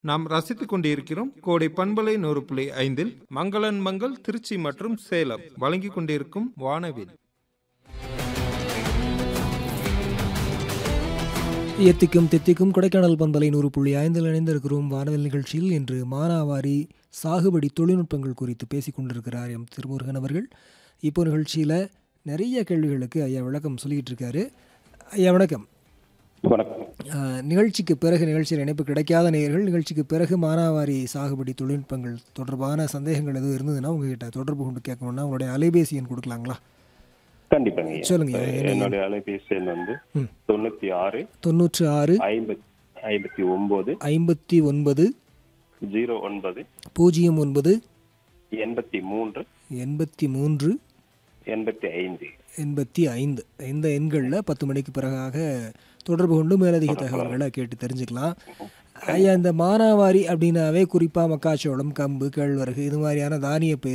நாம் ரசித்துக் கொண்டிருக்கிறோம் கோடை பண்பலை நூறு புள்ளி ஐந்தில் மங்களன் மங்கள் திருச்சி மற்றும் சேலம் வழங்கிக் கொண்டிருக்கும் வானவில் எத்திக்கும் தித்திக்கும் கொடைக்கானல் பண்பலை நூறு புள்ளி ஐந்தில் இணைந்திருக்கிறோம் வானவில் நிகழ்ச்சியில் இன்று மானாவாரி சாகுபடி தொழில்நுட்பங்கள் குறித்து பேசிக் கொண்டிருக்கிறார் எம் திருமுருகன் அவர்கள் இப்போ நிகழ்ச்சியில் நிறைய கேள்விகளுக்கு ஐயா விளக்கம் சொல்லிக்கிட்டு இருக்காரு ஐயா வணக்கம் வணக்கம் ஆஹ், நிகழ்ச்சிக்கு பிறகு நிகழ்ச்சியில் இணைப்பு கிடைக்காத நேயர்கள் நிகழ்ச்சிக்கு பிறகு மானாவாரி சாகுபடி தொழில்நுட்பங்கள் தொடர்பான சந்தேகங்கள் எதுவும் இருந்ததுன்னா உங்ககிட்ட தொடர்பு கொண்டு கேட்கணும்னா உங்களுடைய அலைபேசி எண் கொடுக்கலாங்களா கண்டிப்பாங்க ஐயா. சொல்லுங்க ஐயா, என்ன என்னுடைய அலைபேசி எண் வந்து ம். தொண்ணூத்தி ஆறு தொண்ணூற்று ஆறு ஐம்பத்தி ஐம்பத்தி ஒன்பது ஐம்பத்தி ஒன்பது ஜீரோ ஒன்பது பூஜ்ஜியம் ஒன்பது எண்பத்தி மூன்று எண்பத்தி மூன்று எண்பத்தி ஐந்து எண்பத்தி ஐந்து இந்த எண்களில் பத்து மணிக்கு பிறகாக தொடர்பு கொண்டு மேலதிக தகவல்களை கேட்டு தெரிஞ்சுக்கலாம் ஐயா இந்த மானாவாரி அப்படின்னாவே குறிப்பாக மக்காச்சோளம் கம்பு கேழ்வரகு இது மாதிரியான தானிய பயிர்